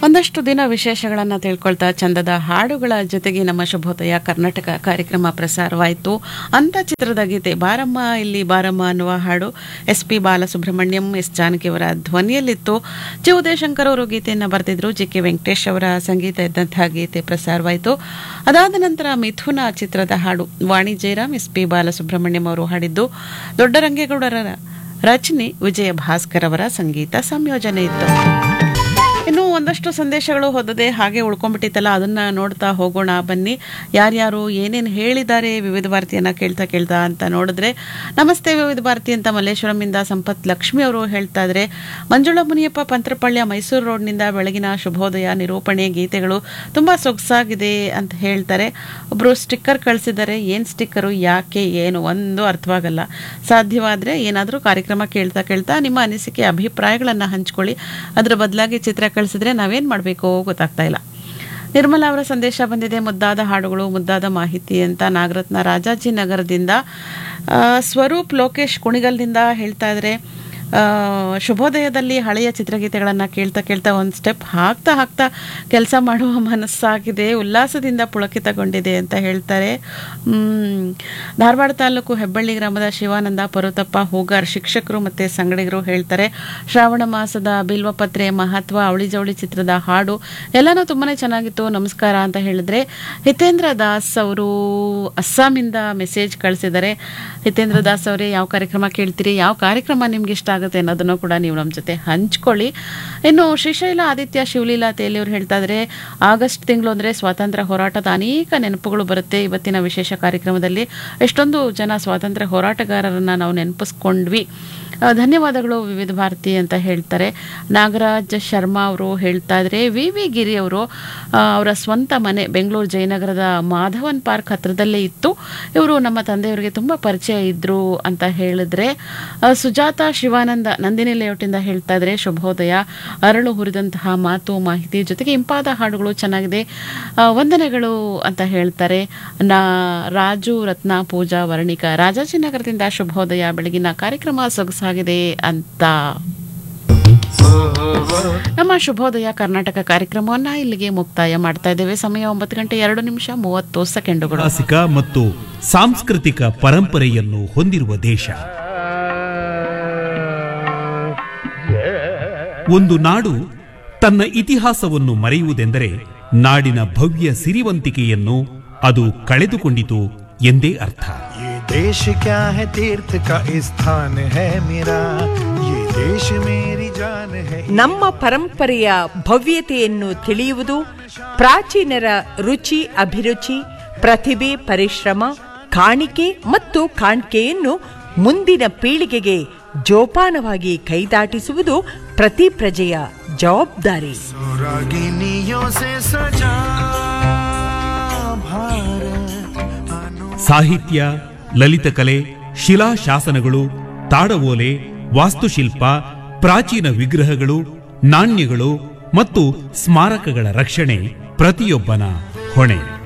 ಒಂದಷ್ಟು ದಿನ ವಿಶೇಷಗಳನ್ನು ತಿಳ್ಕೊಳ್ತಾ ಚಂದದ ಹಾಡುಗಳ ಜೊತೆಗೆ ನಮ್ಮ ಶುಭೋದಯ ಕರ್ನಾಟಕ ಕಾರ್ಯಕ್ರಮ ಪ್ರಸಾರವಾಯಿತು ಅಂತ ಚಿತ್ರದ ಗೀತೆ ಬಾರಮ್ಮ ಇಲ್ಲಿ ಬಾರಮ್ಮ ಅನ್ನುವ ಹಾಡು ಎಸ್ ಪಿ ಬಾಲಸುಬ್ರಹ್ಮಣ್ಯಂ ಎಸ್ ಜಾನಕಿಯವರ ಧ್ವನಿಯಲ್ಲಿತ್ತು ಜಿ ಉದಯಶಂಕರ್ ಅವರು ಗೀತೆಯನ್ನು ಬರೆದಿದ್ರು ಜಿ ಕೆ ವೆಂಕಟೇಶ್ ಅವರ ಸಂಗೀತ ಇದ್ದಂತಹ ಗೀತೆ ಪ್ರಸಾರವಾಯಿತು ಅದಾದ ನಂತರ ಮಿಥುನ ಚಿತ್ರದ ಹಾಡು ವಾಣಿ ಜಯರಾಮ್ ಎಸ್ ಪಿ ಬಾಲಸುಬ್ರಹ್ಮಣ್ಯಂ ಅವರು ಹಾಡಿದ್ದು ದೊಡ್ಡರಂಗೇಗೌಡರ ರಚನೆ ವಿಜಯ ಭಾಸ್ಕರ್ ಅವರ ಸಂಗೀತ ಸಂಯೋಜನೆ ಇತ್ತು ಇನ್ನು ಒಂದಷ್ಟು ಸಂದೇಶಗಳು ಹೊದದೆ ಹಾಗೆ ಉಳ್ಕೊಂಡ್ಬಿಟ್ಟಿತ್ತಲ್ಲ ಅದನ್ನ ನೋಡ್ತಾ ಹೋಗೋಣ ಬನ್ನಿ ಯಾರ್ಯಾರು ಏನೇನು ಹೇಳಿದ್ದಾರೆ ವಿವಿಧ ಭಾರತಿಯನ್ನ ಕೇಳ್ತಾ ಕೇಳ್ತಾ ಅಂತ ನೋಡಿದ್ರೆ ನಮಸ್ತೆ ವಿವಿಧ ಭಾರತಿ ಅಂತ ಮಲ್ಲೇಶ್ವರಮಿಂದ ಸಂಪತ್ ಲಕ್ಷ್ಮಿ ಅವರು ಹೇಳ್ತಾ ಇದ್ರೆ ಮಂಜುಳಾ ಮುನಿಯಪ್ಪ ಪಂತ್ರಪಳ್ಯ ಮೈಸೂರು ರೋಡ್ನಿಂದ ಬೆಳಗಿನ ಶುಭೋದಯ ನಿರೂಪಣೆ ಗೀತೆಗಳು ತುಂಬಾ ಸೊಗಸಾಗಿದೆ ಅಂತ ಹೇಳ್ತಾರೆ ಒಬ್ರು ಸ್ಟಿಕ್ಕರ್ ಕಳಿಸಿದ್ದಾರೆ ಏನ್ ಸ್ಟಿಕ್ಕರು ಯಾಕೆ ಏನು ಒಂದು ಅರ್ಥವಾಗಲ್ಲ ಸಾಧ್ಯವಾದ್ರೆ ಏನಾದರೂ ಕಾರ್ಯಕ್ರಮ ಕೇಳ್ತಾ ಕೇಳ್ತಾ ನಿಮ್ಮ ಅನಿಸಿಕೆ ಅಭಿಪ್ರಾಯಗಳನ್ನು ಹಂಚ್ಕೊಳ್ಳಿ ಅದರ ಬದಲಾಗಿ ಚಿತ್ರ ಕಳಿಸಿದ್ರೆ ನಾವೇನ್ ಮಾಡಬೇಕು ಗೊತ್ತಾಗ್ತಾ ಇಲ್ಲ ನಿರ್ಮಲಾ ಅವರ ಸಂದೇಶ ಬಂದಿದೆ ಮುದ್ದಾದ ಹಾಡುಗಳು ಮುದ್ದಾದ ಮಾಹಿತಿ ಅಂತ ನಾಗರತ್ನ ರಾಜಾಜಿನಗರದಿಂದ ಆ, ಸ್ವರೂಪ್ ಲೋಕೇಶ್ ಕುಣಿಗಲ್ದಿಂದ ಹೇಳ್ತಾ ಇದ್ರೆ ಆ, ಶುಭೋದಯದಲ್ಲಿ ಹಳೆಯ ಚಿತ್ರಗೀತೆಗಳನ್ನು ಕೇಳ್ತಾ ಕೇಳ್ತಾ ಒಂದು ಸ್ಟೆಪ್ ಹಾಕ್ತಾ ಹಾಕ್ತಾ ಕೆಲಸ ಮಾಡುವ ಮನಸ್ಸಾಗಿದೆ ಉಲ್ಲಾಸದಿಂದ ಪುಳಕಿತಗೊಂಡಿದೆ ಅಂತ ಹೇಳ್ತಾರೆ ಮ್, ಧಾರವಾಡ ತಾಲೂಕು ಹೆಬ್ಬಳ್ಳಿ ಗ್ರಾಮದ ಶಿವಾನಂದ ಪರುತಪ್ಪ ಹೂಗಾರ್ ಶಿಕ್ಷಕರು ಮತ್ತು ಸಂಗಡಿಗರು ಹೇಳ್ತಾರೆ ಶ್ರಾವಣ ಮಾಸದ ಬಿಲ್ವಪತ್ರೆ ಮಹತ್ವ ಅವಳಿ ಜವಳಿ ಚಿತ್ರದ ಹಾಡು ಎಲ್ಲನೂ ತುಂಬಾನೇ ಚೆನ್ನಾಗಿತ್ತು ನಮಸ್ಕಾರ ಅಂತ ಹೇಳಿದ್ರೆ ಹಿತೇಂದ್ರ ದಾಸ್ ಅವರು ಅಸ್ಸಾಮಿಂದ ಮೆಸೇಜ್ ಕಳಿಸಿದ್ದಾರೆ ಹಿತೇಂದ್ರ ದಾಸ್ ಅವರೇ ಯಾವ ಕಾರ್ಯಕ್ರಮ ಕೇಳ್ತೀರಿ ಯಾವ ಕಾರ್ಯಕ್ರಮ ನಿಮ್ಗೆ ಇಷ್ಟ ಆಗುತ್ತೆ ಅನ್ನೋದನ್ನು ಕೂಡ ನೀವು ನಮ್ಮ ಜೊತೆ ಹಂಚ್ಕೊಳ್ಳಿ ಇನ್ನು ಶ್ರೀಶೈಲ ಆದಿತ್ಯ ಶಿವಲೀಲಾ ತೇಲಿಯವರು ಹೇಳ್ತಾ ಇದ್ರೆ ಆಗಸ್ಟ್ ತಿಂಗಳು ಅಂದರೆ ಸ್ವಾತಂತ್ರ್ಯ ಹೋರಾಟದ ಅನೇಕ ನೆನಪುಗಳು ಬರುತ್ತೆ ಇವತ್ತಿನ ವಿಶೇಷ ಕಾರ್ಯಕ್ರಮದಲ್ಲಿ ಎಷ್ಟೊಂದು ಜನ ಸ್ವಾತಂತ್ರ್ಯ ಹೋರಾಟಗಾರರನ್ನ ನಾವು ನೆನಪಿಸ್ಕೊಂಡ್ವಿ ಆ, ಧನ್ಯವಾದಗಳು ವಿವಿಧ ಭಾರತಿ ಅಂತ ಹೇಳ್ತಾರೆ ನಾಗರಾಜ್ ಶರ್ಮಾ ಅವರು ಹೇಳ್ತಾ ಇದ್ರೆ ವಿ ವಿ ಗಿರಿ ಅವರು ಆ, ಅವರ ಸ್ವಂತ ಮನೆ ಬೆಂಗಳೂರು ಜಯನಗರದ ಮಾಧವನ್ ಪಾರ್ಕ್ ಹತ್ರದಲ್ಲೇ ಇತ್ತು ಇವರು ನಮ್ಮ ತಂದೆಯವರಿಗೆ ತುಂಬ ಪರಿಚಯ ಇದ್ರು ಅಂತ ಹೇಳಿದ್ರೆ ಆ, ಸುಜಾತ ಶಿವಾನಂದ ನಂದಿನಿ ಲೇಔಟಿಂದ ಹೇಳ್ತಾ ಇದ್ರೆ ಶುಭೋದಯ ಅರಳು ಹುರಿದಂತಹ ಮಾತು ಮಾಹಿತಿ ಜೊತೆಗೆ ಇಂಪಾದ ಹಾಡುಗಳು ಚೆನ್ನಾಗಿದೆ ಆ, ವಂದನೆಗಳು ಅಂತ ಹೇಳ್ತಾರೆ ನಾ ರಾಜು ರತ್ನ ಪೂಜಾ ವರ್ಣಿಕ ರಾಜಾಜಿನಗರದಿಂದ ಶುಭೋದಯ ಬೆಳಗಿನ ಕಾರ್ಯಕ್ರಮ ಸೊಗಸಾಗಿದೆ ಅಂತ ನಮ್ಮ ಶುಭೋದಯ ಕರ್ನಾಟಕ ಕಾರ್ಯಕ್ರಮವನ್ನ ಇಲ್ಲಿಗೆ ಮುಕ್ತಾಯ ಮಾಡ್ತಾ ಇದ್ದೇವೆ ಸಮಯ ಒಂಬತ್ತು ಗಂಟೆ ಎರಡು ನಿಮಿಷ ಮೂವತ್ತು ಸೆಕೆಂಡುಗಳು ಐತಿಹಾಸಿಕ ಮತ್ತು ಸಾಂಸ್ಕೃತಿಕ ಪರಂಪರೆಯನ್ನು ಹೊಂದಿರುವ ದೇಶ ಒಂದು ನಾಡು ತನ್ನ ಇತಿಹಾಸವನ್ನು ಮರೆಯುವುದೆಂದರೆ ನಾಡಿನ ಭವ್ಯ ಸಿರಿವಂತಿಕೆಯನ್ನು ಅದು ಕಳೆದುಕೊಂಡಿತು ಎಂದೇ ಅರ್ಥ ये देश क्या है तीर्थ का स्थान है मेरा ये देश मेरी जान है ನಮ್ಮ ಪರಂಪರೆಯ ಭವ್ಯತೆಯನ್ನು ತಿಳಿಯುವುದು ಪ್ರಾಚೀನರ ರುಚಿ ಅಭಿರುಚಿ ಪ್ರತಿಭೆ ಪರಿಶ್ರಮ ಕಾಣಿಕೆ ಮತ್ತು ಕಾಣ್ಕೆಯನ್ನು ಮುಂದಿನ ಪೀಳಿಗೆಗೆ ಜೋಪಾನವಾಗಿ ಕೈದಾಟಿಸುವುದು ಪ್ರತಿ ಪ್ರಜೆಯ ಜವಾಬ್ದಾರಿ रागिनियों से सजा भारत अनु ಸಾಹಿತ್ಯ ಲಲಿತಕಲೆ ಶಿಲಾಶಾಸನಗಳು ತಾಡವೋಲೆ ವಾಸ್ತುಶಿಲ್ಪ ಪ್ರಾಚೀನ ವಿಗ್ರಹಗಳು ನಾಣ್ಯಗಳು ಮತ್ತು ಸ್ಮಾರಕಗಳ ರಕ್ಷಣೆ ಪ್ರತಿಯೊಬ್ಬನ ಹೊಣೆ